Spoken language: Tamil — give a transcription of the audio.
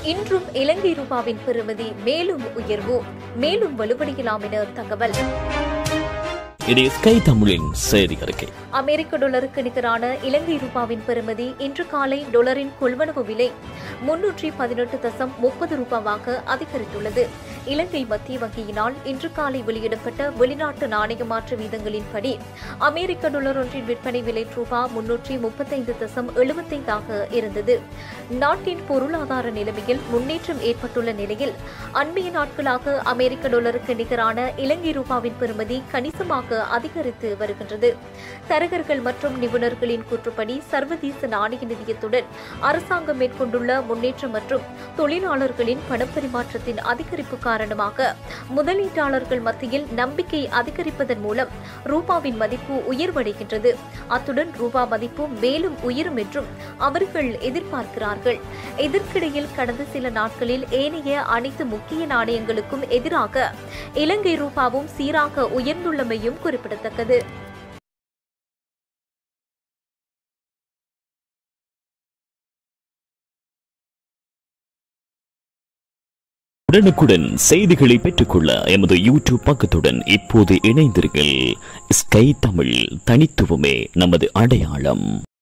இன்றும் இலங்கை ரூபாவின் பெறுமதி மேலும் உயர்வு மேலும் வலுவடையலாம் என தகவல் இது ஸ்கை தமிழின் செய்தி அறிக்கை அமெரிக்க டாலருக்கு நிகரான இலங்கை ரூபாவின் பெறுமதி இன்று காலை டாலரின் கொள்வனவு விலை முன்னூற்றி பதினெட்டு தசம் முப்பது ரூபாவாக அதிகரித்துள்ளது இலங்கை மத்திய வங்கியினால் இன்று காலை வெளியிடப்பட்ட வெளிநாட்டு நாணய மாற்று வீதங்களின்படி அமெரிக்க டாலர் ஒன்றின் விற்பனை விலை ரூபா முன்னூற்றி முப்பத்தைந்து தசம் எழுபத்தைந்தாக இருந்தது நாட்டின் பொருளாதார நிலைமையில் முன்னேற்றம் ஏற்பட்டுள்ள நிலையில் அண்மைய நாட்களாக அமெரிக்க டாலருக்கு நிகரான இலங்கை ரூபாவின் பெறுமதி கணிசமாக அதிகரித்து வருகின்றது தரகர்கள் மற்றும் நிபுணர்களின் கூற்றுப்படி சர்வதேச நாணய நிதியத்துடன் அரசாங்கம் மேற்கொண்டுள்ள முன்னேற்றம் மற்றும் தொழிலாளர்களின் பணப்பரிமாற்றத்தின் அதிகரிப்பு காரணமாக முதலீட்டாளர்கள் மத்தியில் நம்பிக்கை அதிகரிப்பதன் மூலம் ரூபாவின் மதிப்பு உயர்வடைகின்றது அத்துடன் ரூபா மதிப்பு மேலும் உயரும் என்றும் அவர்கள் எதிர்பார்க்கிறார்கள் இதற்கிடையில் கடந்த சில நாட்களில் ஏனைய அனைத்து முக்கிய நாணயங்களுக்கும் எதிராக இலங்கை ரூபாவும் சீராக உயர்ந்துள்ளமையும் குறிப்பிடத்தக்கது உடனுக்குடன் செய்திகளை பெற்றுக்கொள்ள எமது யூடியூப் பக்கத்துடன் இப்போது இணைந்தீர்கள் ஸ்கை தமிழ் தனித்துவமே நமது அடையாளம்